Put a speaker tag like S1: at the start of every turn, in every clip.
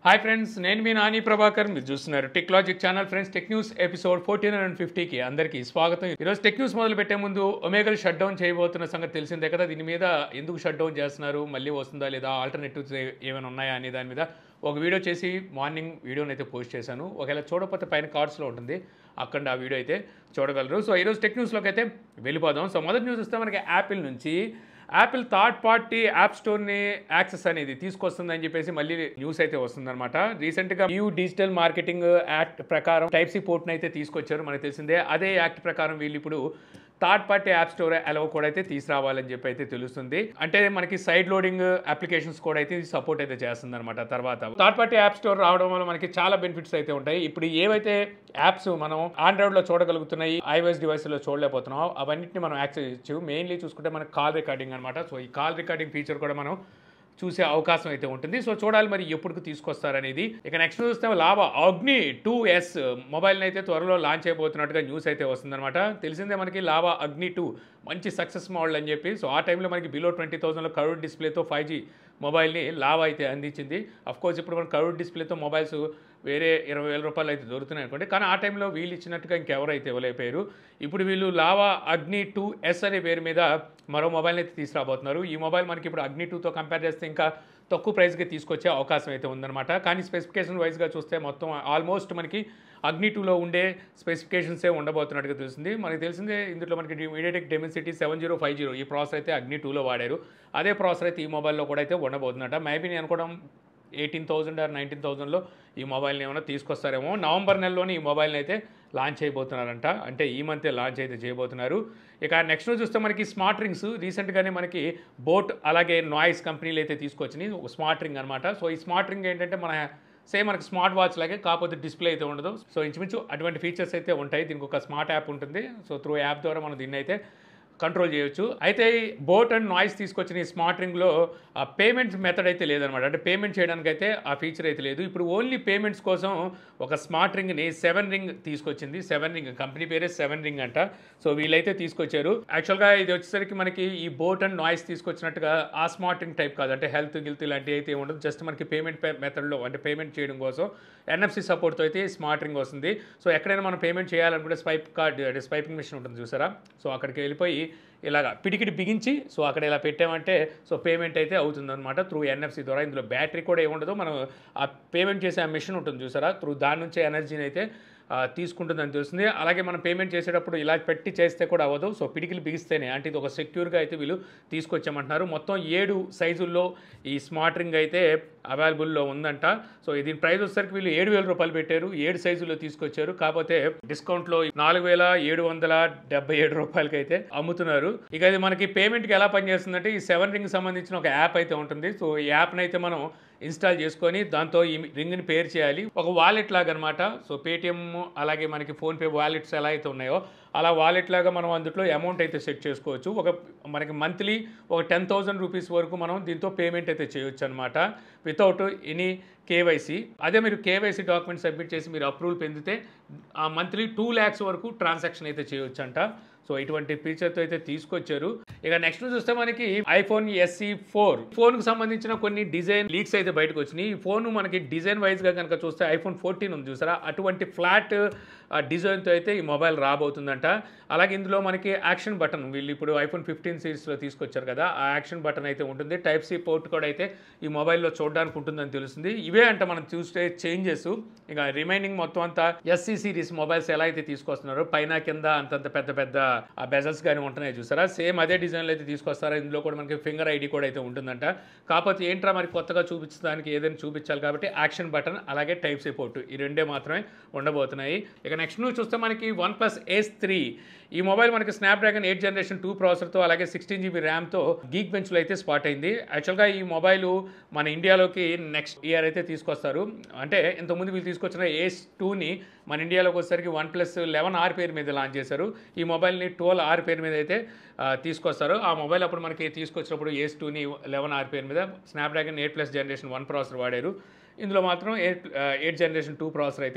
S1: hi friends నేను మీ నాని ప్రభాకర్ మీరు చూస్తున్నారు tech logic channel friends tech news episode fourteen and ఫిఫ్టీకి అందరికీ స్వాగతం ఈరోజు టెక్ న్యూస్ మొదలు పెట్టే ముందు ఒమేగల్ షట్ డౌన్ చేయబోతున్న సంగతి తెలిసిందే కదా దీని మీద ఎందుకు షట్ డౌన్ చేస్తున్నారు మళ్ళీ వస్తుందా లేదా ఆల్టర్నేటివ్స్ ఏమైనా ఉన్నాయా అనే దాని మీద ఒక వీడియో చేసి మార్నింగ్ వీడియోని అయితే పోస్ట్ చేశాను ఒకవేళ చూడకపోతే పైన కార్డ్స్లో ఉంటుంది అక్కడ ఆ వీడియో అయితే చూడగలరు సో ఈరోజు టెక్ న్యూస్లోకి అయితే వెళ్ళిపోదాం సో మొదటి న్యూస్ వస్తే మనకి యాపిల్ నుంచి యాపిల్ థర్డ్ పార్టీ యాప్ స్టోర్ని యాక్సెస్ అనేది తీసుకొస్తుందని చెప్పేసి మళ్ళీ న్యూస్ అయితే వస్తుందన్నమాట రీసెంట్గా యూ డిజిటల్ మార్కెటింగ్ యాక్ట్ ప్రకారం టైప్ సి పోర్ట్ని అయితే తీసుకొచ్చారు మనకు తెలిసిందే అదే యాక్ట్ ప్రకారం వీళ్ళు ఇప్పుడు third party app store allow కూడా అయితే తీసుకురావాలని చెప్పి అయితే తెలుస్తుంది అంటే మనకి సైడ్ లోడింగ్ అప్లికేషన్స్ కూడా అయితే సపోర్ట్ అయితే చేస్తుంది అనమాట తర్వాత థర్డ్ పార్టీ యాప్ స్టోర్ రావడం వల్ల మనకి చాలా బెనిఫిట్స్ అయితే ఉంటాయి ఇప్పుడు ఏవైతే యాప్స్ మనం ఆండ్రాయిడ్లో చూడగలుగుతున్నాయి ఐఓఎస్ డివైస్లో చూడలేకపోతున్నాం అవన్నింటిని మనం యాక్సెస్ చేయొచ్చు మెయిన్లీ చూసుకుంటే మనకి కాల్ రికార్డింగ్ అనమాట సో ఈ కాల్ రికార్డింగ్ ఫీచర్ కూడా మనం చూసే అవకాశం అయితే ఉంటుంది సో చూడాలి మరి ఎప్పటికి తీసుకొస్తారనేది ఇక నెక్స్ట్ చూస్తే లాభ అగ్ని టూ ఎస్ మొబైల్ని అయితే త్వరలో లాంచ్ అయిపోతున్నట్టుగా న్యూస్ అయితే వస్తుందన్నమాట తెలిసిందే మనకి లావా అగ్ని టూ మంచి సక్సెస్ మోడల్ అని చెప్పి సో ఆ టైంలో మనకి బిలో ట్వంటీ థౌసండ్లో కర్వ్ డిస్ప్లేతో ఫైవ్ జీ మొబైల్ని లావా అయితే అందించింది కోర్స్ ఇప్పుడు మన కర్వ్ డిస్ప్లేతో మొబైల్స్ వేరే ఇరవై వేల రూపాయలు అయితే దొరుకుతున్నాయి అనుకోండి కానీ ఆ టైంలో వీళ్ళు ఇచ్చినట్టుగా ఇంకెవరైతే ఇవ్వలేకపోయారు ఇప్పుడు వీళ్ళు లావా అగ్ని టూ ఎస్ అనే పేరు మీద మరో మొబైల్ని అయితే తీసుకురాబోతున్నారు ఈ మొబైల్ మనకి ఇప్పుడు అగ్ని టూతో కంపేర్ చేస్తే ఇంకా తక్కువ ప్రైస్కి తీసుకొచ్చే అవకాశం అయితే ఉందన్నమాట కానీ స్పెసిఫికేషన్ వైజ్గా చూస్తే మొత్తం ఆల్మోస్ట్ మనకి అగ్ని టూలో ఉండే స్పెసిఫికేషన్సే ఉండబోతున్నట్టుగా తెలిసింది మనకి తెలిసిందే ఇందులో మనకి MediaTek Dimensity seven zero five zero ఈ ప్రాసెసర్ అయితే అగ్ని టూలో వాడారు అదే ప్రాసెసర్ అయితే ఈ మొబైల్లో కూడా అయితే ఉండబోతుందట మేబీ నేను అనుకోవడం ఎయిటీన్ థౌసండ్ ఆర్ నైన్టీన్ థౌసండ్లో ఈ మొబైల్ని ఏమైనా తీసుకొస్తారేమో నవంబర్ నెలలోనే ఈ మొబైల్ని అయితే లాంచ్ చేయబోతున్నారంట అంటే ఈ మంతే లాంచ్ అయితే చేయబోతున్నారు ఇక నెక్స్ట్ రోజు చూస్తే మనకి స్మార్ట్ రింగ్స్ రీసెంట్గానే మనకి బోట్ అలాగే నాయిస్ కంపెనీలు అయితే తీసుకొచ్చినాయి ఒక స్మార్ట్ రింగ్ అనమాట సో ఈ స్మార్ట్ రింగ్ ఏంటంటే మన సేమ్ మనకి స్మార్ట్ వాచ్ లాగే కాకపోతే డిస్ప్లే అయితే ఉండదు సో ఇంచుమించు అటువంటి ఫీచర్స్ అయితే ఉంటాయి దీనికి ఒక స్మార్ట్ యాప్ ఉంటుంది సో త్రూ యాప్ ద్వారా మనం దీన్ని అయితే కంట్రోల్ చేయొచ్చు అయితే బోట్ అండ్ నాయిస్ తీసుకొచ్చిన ఈ స్మార్ట్ రింగ్లో ఆ పేమెంట్ మెథడ్ అయితే లేదనమాట అంటే పేమెంట్ చేయడానికి అయితే ఆ ఫీచర్ అయితే లేదు ఇప్పుడు ఓన్లీ పేమెంట్స్ కోసం ఒక స్మార్ట్ రింగ్ని సెవెన్ రింగ్ తీసుకొచ్చింది సెవెన్ రింగ్ కంపెనీ పేరే సెవెన్ రింగ్ అంట సో వీళ్ళైతే తీసుకొచ్చారు యాక్చువల్గా ఇది వచ్చేసరికి మనకి ఈ బోట్ అండ్ నాయిస్ తీసుకొచ్చినట్టుగా ఆ స్మార్ట్ రింగ్ టైప్ కాదు అంటే హెల్త్ గిల్త్ ఇలాంటివి అయితే ఉండదు జస్ట్ మనకి పేమెంట్ మెథడ్లో అంటే పేమెంట్ చేయడం కోసం ఎన్ఎఫ్సి సపోర్ట్తో అయితే స్మార్ట్ రింగ్ వస్తుంది సో ఎక్కడైనా మనం పేమెంట్ చేయాలనుకుంటే స్వైప్ కార్డ్ అంటే స్వైపింగ్ మిషన్ ఉంటుంది చూసారా సో అక్కడికి వెళ్ళిపోయి ఇలాగ పిడికిడి బిగించి సో అక్కడ ఇలా పెట్టామంటే సో పేమెంట్ అయితే అవుతుందన్నమాట త్రూ ఎన్ఎఫ్సి ద్వారా ఇందులో బ్యాటరీ కూడా ఏముండదు మనం ఆ పేమెంట్ చేసే ఆ మిషన్ ఉంటుంది చూసారా త్రూ దాని నుంచే ఎనర్జీని అయితే తీసుకుంటుందని తెలుస్తుంది అలాగే మనం పేమెంట్ చేసేటప్పుడు ఇలా పెట్టి చేస్తే కూడా అవ్వదు సో పిడికిలు బిగిస్తేనే అంటే ఇది ఒక సెక్యూర్గా అయితే వీళ్ళు తీసుకొచ్చామంటున్నారు మొత్తం ఏడు సైజుల్లో ఈ స్మార్ట్ రింగ్ అయితే అవైలబుల్లో ఉందంట సో దీని ప్రైస్ వచ్చేసరికి వీళ్ళు ఏడు వేల రూపాయలు పెట్టారు ఏడు సైజుల్లో తీసుకొచ్చారు కాకపోతే డిస్కౌంట్లో నాలుగు వేల ఏడు వందల డెబ్బై ఏడు రూపాయలకి అయితే అమ్ముతున్నారు ఇక ఇది మనకి పేమెంట్కి ఎలా పనిచేస్తుందంటే ఈ సెవెన్ రింగ్ సంబంధించిన ఒక యాప్ అయితే ఉంటుంది సో ఈ యాప్ని అయితే మనం ఇన్స్టాల్ చేసుకొని దాంతో ఈ రింగ్ని పేర్ చేయాలి ఒక వాలెట్ లాగా అనమాట సో పేటిఎం అలాగే మనకి ఫోన్పే వాలెట్స్ ఎలా అయితే ఉన్నాయో అలా వాలెట్ లాగా మనం అందులో అమౌంట్ అయితే సెట్ చేసుకోవచ్చు ఒక మనకి మంత్లీ ఒక టెన్ థౌసండ్ రూపీస్ వరకు మనం దీంతో పేమెంట్ అయితే చేయొచ్చు అనమాట వితౌట్ ఎనీ కేవైసీ అదే మీరు కేవైసీ డాక్యుమెంట్ సబ్మిట్ చేసి మీరు అప్రూవల్ పొందితే ఆ మంత్లీ టూ ల్యాక్స్ వరకు ట్రాన్సాక్షన్ అయితే చేయొచ్చు అంట సో ఇటువంటి ఫీచర్తో అయితే తీసుకొచ్చారు ఇక నెక్స్ట్ చూస్తే మనకి ఐఫోన్ ఎస్సీ ఫోర్ ఫోన్కి సంబంధించిన కొన్ని డిజైన్ లీక్స్ అయితే బయటకు వచ్చినాయి ఈ ఫోన్ మనకి డిజైన్ వైజ్గా కనుక చూస్తే ఐఫోన్ ఫోర్టీన్ ఉంది చూసారా అటువంటి ఫ్లాట్ డిజైన్తో అయితే ఈ మొబైల్ రాబోతుందంట అలాగే ఇందులో మనకి యాక్షన్ బటన్ వీళ్ళు ఇప్పుడు ఐఫోన్ ఫిఫ్టీన్ సిరీస్లో తీసుకొచ్చారు కదా ఆ యాక్షన్ బటన్ అయితే ఉంటుంది టైప్ సి పోర్ట్ కూడా అయితే ఈ మొబైల్లో చూడడానికి ఉంటుందని తెలుస్తుంది ఇవే అంట మనం చూస్తే చేంజెస్ ఇక రిమైనింగ్ మొత్తం అంతా ఎస్సీ సిరీస్ మొబైల్స్ ఎలా అయితే తీసుకొస్తున్నారో పైన కింద అంతంత పెద్ద పెద్ద ఆ బెజల్స్ కానీ ఉంటున్నాయి చూసారా సేమ్ అదే డిజైన్లో అయితే తీసుకొస్తారా ఇందులో కూడా మనకి ఫింగర్ ఐడి కూడా అయితే ఉంటుందంట కాకపోతే ఏంట్రా మరి కొత్తగా చూపించడానికి ఏదైనా చూపించాలి కాబట్టి యాక్షన్ బటన్ అలాగే టైప్ సి పోర్ట్ ఈ రెండే మాత్రమే ఉండబోతున్నాయి ఇక నెక్స్ట్ నువ్వు చూస్తే మనకి వన్ ప్లస్ ఎస్ త్రీ ఈ మొబైల్ మనకి స్నాప్డ్రాగన్ ఎయిట్ జనరేషన్ టూ ప్రాసెసర్తో అలాగే సిక్స్టీన్ జీబీ ర్యామ్తో గీక్ బెంచ్లో అయితే స్పాట్ అయింది యాక్చువల్గా ఈ మొబైల్ మన ఇండియాలోకి నెక్స్ట్ ఇయర్ అయితే తీసుకొస్తారు అంటే ఇంతకుముందు వీళ్ళు తీసుకొచ్చిన ఏస్ టూని మన ఇండియాలోకి వచ్చేసరికి వన్ ప్లస్ లెవెన్ ఆర్ పేరు మీద లాంచ్ చేశారు ఈ మొబైల్ని ట్వెల్వ్ ఆర్ పేరు మీద అయితే తీసుకొస్తారు ఆ మొబైల్ అప్పుడు మనకి తీసుకొచ్చినప్పుడు ఏస్ టూని లెవెన్ ఆర్ పేరు మీద Snapdragon eight plus generation one processor వాడారు ఇందులో మాత్రం eight eight generation two processor అయితే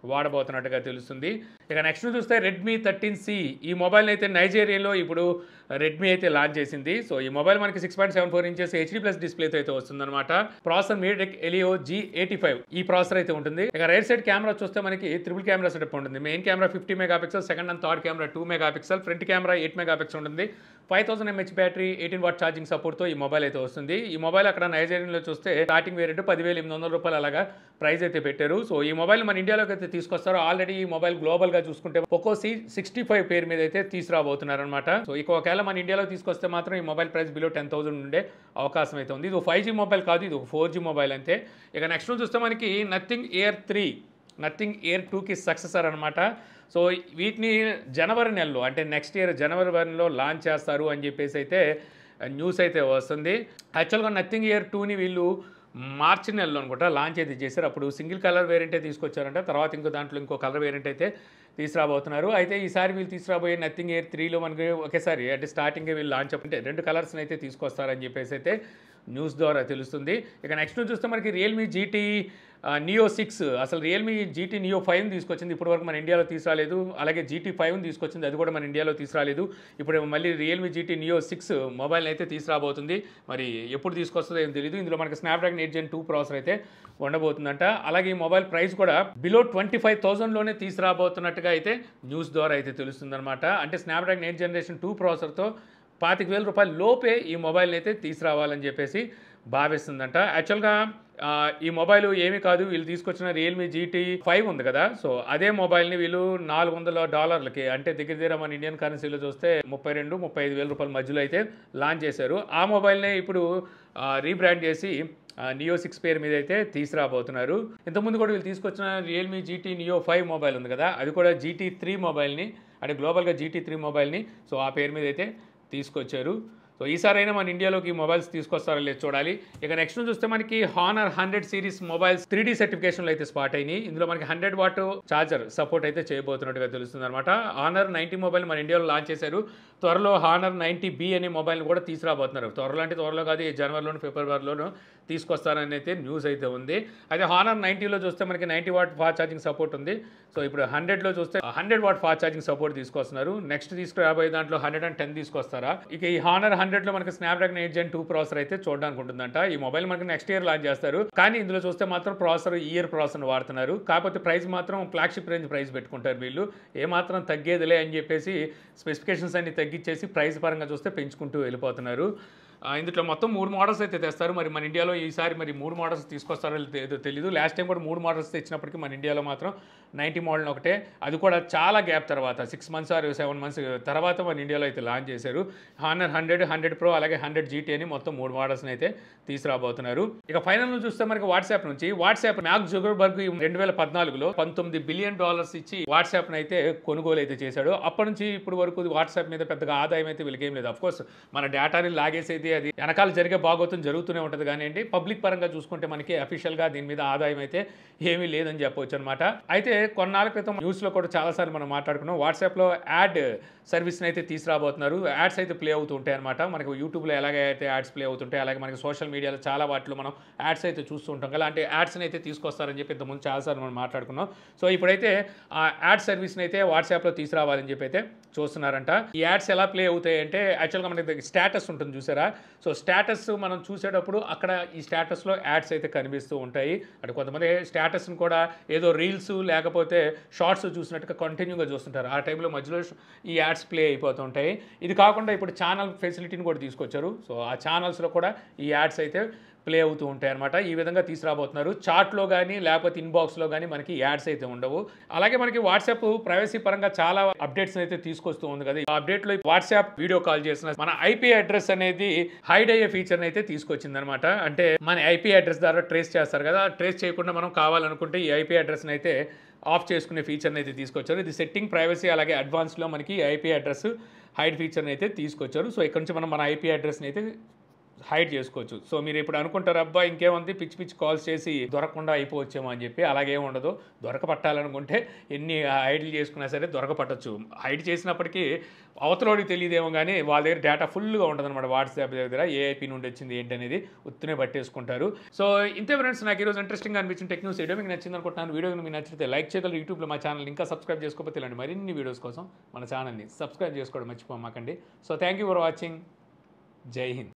S1: వాడబోతున్నట్టుగా తెలుస్తుంది ఇక నెక్స్ట్ చూస్తే రెడ్మీ థర్టీన్ సి ఈ మొబైల్ అయితే నైజీరియాలో ఇప్పుడు రెడ్మీ అయితే లాంచ్ చేసింది సో ఈ మొబైల్ మనకి six point seven four inches HD plus డిస్ప్లేతో అయితే వస్తుందన్నమాట processor MediaTek Helio G eighty five ఈ ప్రాసెసర్ అయితే ఉంటుంది ఇక రైట్ సైడ్ కెమెరా చూస్తే మనకి త్రిబుల్ కెమెరా సెటప్ ఉంటుంది main camera fifty megapixel second and third camera two megapixel front camera eight megapixel ఉంటుంది five thousand mAh battery eighteen watt charging సపోర్ట్తో ఈ mobile అయితే వస్తుంది ఈ mobile అక్కడ నైజీరియాలో చూస్తే స్టార్టింగ్ వేరియట్ పదివేల ఎనిమిది వందల రూపాయలు అలాగా ప్రైస్ అయితే పెట్టారు సో ఈ మొబైల్ మన ఇండియాలోకి అయితే తీసుకొస్తారు ఆల్రెడీ ఈ మొబైల్ గ్లోబల్గా చూసుకుంటే ఒక్కో సి సిక్స్టీ ఫైవ్ పేరు మీద అయితే తీసుకురాబోతున్నారు అనమాట సో ఇక ఒకవేళ మన ఇండియాలో తీసుకొస్తే మాత్రం ఈ mobile price below ten thousand ఉండే అవకాశం అయితే ఉంది ఇది ఫైవ్ జీ మొబైల్ కాదు ఇది ఒక ఫోర్ జీ మొబైల్ అంతే ఇక నెక్స్ట్ చూస్తే మనకి Nothing Ear three Nothing Ear టూకి సక్సెసర్ అనమాట సో వీటిని జనవరి నెలలో అంటే నెక్స్ట్ ఇయర్ జనవరి వన్లో లాంచ్ చేస్తారు అని చెప్పేసి అయితే న్యూస్ అయితే వస్తుంది యాక్చువల్గా నథింగ్ ఇయర్ టూని వీళ్ళు మార్చి నెలలో అనుకుంటా లాంచ్ అయితే చేశారు అప్పుడు సింగిల్ కలర్ వేరియంటే తీసుకొచ్చారంట తర్వాత ఇంకో దాంట్లో ఇంకో కలర్ వేరియంట్ అయితే తీసుకురాబోతున్నారు అయితే ఈసారి వీళ్ళు తీసుకురాబోయే నథింగ్ ఎయిర్ త్రీలో మనకి ఒకేసారి అంటే స్టార్టింగే వీళ్ళు లాంచ్ అంటే రెండు కలర్స్ని అయితే తీసుకొస్తారని చెప్పేసి అయితే న్యూస్ ద్వారా తెలుస్తుంది ఇక నెక్స్ట్ చూస్తే మనకి రియల్మీ జీటీ నియో సిక్స్ అసలు రియల్మీ జీటీ నియో ఫైవ్ని తీసుకొచ్చింది ఇప్పటివరకు మన ఇండియాలో తీసుకురాలేదు అలాగే జీటీ ఫైవ్ని తీసుకొచ్చింది అది కూడా మన ఇండియాలో తీసుకురాలేదు ఇప్పుడు మళ్ళీ Realme GT Neo six mobile అయితే తీసుకురాబోతుంది మరి ఎప్పుడు తీసుకొస్తుందో ఏం తెలియదు ఇందులో మనకి Snapdragon eight Gen two processor అయితే ఉండబోతుందంట అలాగే ఈ మొబైల్ ప్రైస్ కూడా బిలో ట్వంటీ ఫైవ్ థౌసండ్లోనే తీసుకురాబోతున్నట్టుగా అయితే న్యూస్ ద్వారా అయితే తెలుస్తుందన్నమాట అంటే స్నాప్డ్రాగన్ ఎయిట్ జనరేషన్ టూ ప్రాసెసర్తో పాతిక వేల రూపాయల లోపే ఈ మొబైల్ని అయితే తీసుకురావాలని చెప్పేసి భావిస్తుందంట యాక్చువల్గా ఆ, ఈ మొబైల్ ఏమీ కాదు వీళ్ళు తీసుకొచ్చిన రియల్మీ జీటీ ఫైవ్ ఉంది కదా సో అదే మొబైల్ని వీళ్ళు నాలుగు వందల డాలర్లకి అంటే దగ్గర దగ్గర మన ఇండియన్ కరెన్సీలో చూస్తే ముప్పై రెండు ముప్పై ఐదు వేల రూపాయల మధ్యలో అయితే లాంచ్ చేశారు ఆ మొబైల్నే ఇప్పుడు రీబ్రాండ్ చేసి నియో సిక్స్ పేరు మీద అయితే తీసుకురాబోతున్నారు ఇంతకుముందు కూడా వీళ్ళు తీసుకొచ్చిన Realme GT Neo five mobile ఉంది కదా అది కూడా జీటీ త్రీ మొబైల్ని అంటే గ్లోబల్గా జీటీ త్రీ మొబైల్ని సో ఆ పేరు మీద అయితే తీసుకొచ్చారు సో ఈసారైనా మన ఇండియాలోకి ఈ మొబైల్స్ తీసుకొస్తారో లేదు చూడాలి ఇక నెక్స్ట్ చూస్తే మనకి Honor hundred series mobiles three D సర్టిఫికేషన్లు అయితే స్పాట్ అయినాయి ఇందులో మనకి హండ్రెడ్ వాట్ చార్జర్ సపోర్ట్ అయితే చేయబోతున్నట్టుగా తెలుస్తుంది అనమాట హానర్ నైంటీ మొబైల్ మన ఇండియాలో లాంచ్ చేశారు త్వరలో హానర్ నైంటీ బి అనే మొబైల్ కూడా తీసుకురాబోతున్నారు త్వరలో అంటే త్వరలో కాదు ఈ జనవరిలోను ఫిబ్రవరిలోను తీసుకొస్తారని అయితే న్యూస్ అయితే ఉంది అయితే హానర్ నైంటీలో చూస్తే మనకి ninety watt fast charging support ఉంది సో ఇప్పుడు హండ్రెడ్లో చూస్తే hundred watt fast charging support తీసుకొస్తున్నారు నెక్స్ట్ తీసుకురాబోయే దాంట్లో హండ్రెడ్ అండ్ టెన్ తీసుకొస్తారా ఇక ఈ హానర్ హండ్రెడ్లో మనకి Snapdragon eight Gen two processor అయితే చూడడానికి ఉంటుందంట ఈ మొబైల్ మనకి నెక్స్ట్ ఇయర్ లాంచ్ చేస్తారు కానీ ఇందులో చూస్తే మాత్రం ప్రాసెసర్ ఇయర్ ప్రాసెసర్ వాడుతున్నారు కాకపోతే ప్రైస్ మాత్రం ఫ్లాగ్షిప్ రేంజ్ ప్రైస్ పెట్టుకుంటారు వీళ్ళు ఏమాత్రం తగ్గేదిలే అని చెప్పేసి స్పెసిఫికేషన్స్ అన్ని తగ్గించేసి ప్రైస్ పరంగా చూస్తే పెంచుకుంటూ వెళ్ళిపోతున్నారు ఆ, ఇందులో మొత్తం మూడు మోడల్స్ అయితే తెస్తారు మరి మన ఇండియాలో ఈసారి మరి మూడు మోడల్స్ తీసుకొస్తారో లేదో తెలియదు లాస్ట్ టైం కూడా మూడు మోడల్స్ తెచ్చినప్పటికీ మన ఇండియాలో మాత్రం నైంటీ మోడల్ ఒకటే అది కూడా చాలా గ్యాప్ తర్వాత six months or seven months తర్వాత మన ఇండియాలో అయితే లాంచ్ చేశారు హానర్ హండ్రెడ్ హండ్రెడ్ ప్రో అలాగే హండ్రెడ్ జీటీ అని మొత్తం మూడు మోడల్స్ని అయితే తీసుకురాబోతున్నారు ఇక ఫైనల్ చూస్తే మనకి వాట్సాప్ నుంచి వాట్సాప్ మ్యాక్ జుగర్బర్గ్ రెండు వేల పద్నాలుగులో పంతొమ్మిది బిలియన్ డాలర్స్ ఇచ్చి వాట్సాప్ అయితే కొనుగోలు అయితే చేశాడు అప్పటి నుంచి ఇప్పుడు వరకు వాట్సాప్ మీద పెద్దగా ఆదాయం అయితే వీళ్ళకి ఏం లేదు అఫ్ కోర్స్ మన డేటాని లాగేసేది అది వెనకాల జరిగే భాగోతం జరుగుతూనే ఉంటుంది కానివ్వండి పబ్లిక్ పరంగా చూసుకుంటే మనకి అఫీషియల్గా దీని మీద ఆదాయం అయితే ఏమీ లేదని చెప్పవచ్చు అనమాట అయితే కొన్నాళ్ళ క్రితం న్యూస్లో కూడా చాలాసార్లు మనం మాట్లాడుకున్నాం వాట్సాప్లో యాడ్ సర్వీస్ని అయితే తీసుకురాబోతున్నారు యాడ్స్ అయితే ప్లే అవుతూ ఉంటాయి అనమాట మనకి యూట్యూబ్లో ఎలాగైతే యాడ్స్ ప్లే అవుతుంటాయి అలాగే మనకి సోషల్ మీడియాలో చాలా వాటిలో మనం యాడ్స్ అయితే చూస్తూ ఉంటాం కదా అంటే యాడ్స్ని అయితే తీసుకొస్తారని చెప్పి ఇంతకుముందు చాలాసార్లు మనం మాట్లాడుకున్నాం సో ఇప్పుడైతే ఆ యాడ్ సర్వీస్ని అయితే వాట్సాప్లో తీసుకురావాలని చెప్పి అయితే చూస్తున్నారంట ఈ యాడ్స్ ఎలా ప్లే అవుతాయి అంటే యాక్చువల్గా మనకి స్టేటస్ ఉంటుంది చూసారా సో స్టేటస్ మనం చూసేటప్పుడు అక్కడ ఈ స్టేటస్లో యాడ్స్ అయితే కనిపిస్తూ ఉంటాయి అంటే కొంతమంది స్టేటస్ని కూడా ఏదో రీల్స్ లేకపోతే షార్ట్స్ చూసినట్టుగా కంటిన్యూగా చూస్తుంటారు ఆ టైంలో మధ్యలో ఈ యాడ్స్ ప్లే అయిపోతుంటాయి ఇది కాకుండా ఇప్పుడు ఛానల్ ఫెసిలిటీని కూడా తీసుకొచ్చారు సో ఆ ఛానల్స్లో కూడా ఈ యాడ్స్ అయితే ప్లే అవుతూ ఉంటాయి అనమాట ఈ విధంగా తీసుకురాబోతున్నారు చాట్లో కానీ లేకపోతే ఇన్బాక్స్లో కానీ మనకి యాడ్స్ అయితే ఉండవు అలాగే మనకి వాట్సాప్ ప్రైవసీ పరంగా చాలా అప్డేట్స్ అయితే తీసుకొస్తూ ఉంది కదా ఈ అప్డేట్లో వాట్సాప్ వీడియో కాల్ చేసిన మన ఐపీ అడ్రస్ అనేది హైడ్ అయ్యే ఫీచర్ అయితే తీసుకొచ్చింది అనమాట అంటే మన ఐపీ అడ్రస్ ద్వారా ట్రేస్ చేస్తారు కదా ట్రేస్ చేయకుండా మనం కావాలనుకుంటే ఈ ఐపీ అడ్రస్ని అయితే ఆఫ్ చేసుకునే ఫీచర్ని అయితే తీసుకొచ్చారు ఇది సెట్టింగ్ ప్రైవసీ అలాగే అడ్వాన్స్లో మనకి ఐపీ అడ్రస్ హైడ్ ఫీచర్ని అయితే తీసుకొచ్చారు సో ఇక్కడ నుంచి మనం మన ఐపీ అడ్రస్ని అయితే హైడ్ చేసుకోవచ్చు సో మీరు ఇప్పుడు అనుకుంటారు అబ్బా ఇంకేముంది పిచ్చి పిచ్చి కాల్స్ చేసి దొరకకుండా అయిపోవచ్చేమో అని చెప్పి అలాగే ఉండదు దొరకపట్టాలనుకుంటే ఎన్ని హైడ్లు చేసుకున్నా సరే దొరకపట్టచ్చు హైడ్ చేసినప్పటికీ అవతలోడికి తెలియదేమో కానీ వాళ్ళ దగ్గర డేటా ఫుల్గా ఉంటుంది అనమాట వాట్సాప్ దగ్గర ఏఐపీ నుండి వచ్చింది ఏంటి అనేది ఉత్తునే పట్టేసుకుంటారు సో ఇంతే ఫ్రెండ్స్ నాకు ఈరోజు ఇంట్రెస్టింగ్ అనిపించిన టెక్ న్యూస్ వీడియో మీకు నచ్చింది అనుకుంటున్నాను వీడియో మీకు నచ్చితే లైక్ చేయగలరు యూట్యూబ్లో మా ఛానల్ ఇంకా సబ్స్క్రైబ్ చేసుకోకపోతే ఇలాంటి మరిన్ని వీడియోస్ కోసం మన ఛానల్ని సబ్స్క్రైబ్ చేసుకోవడం మర్చిపోమాకండి so thank you for watching జై హింద్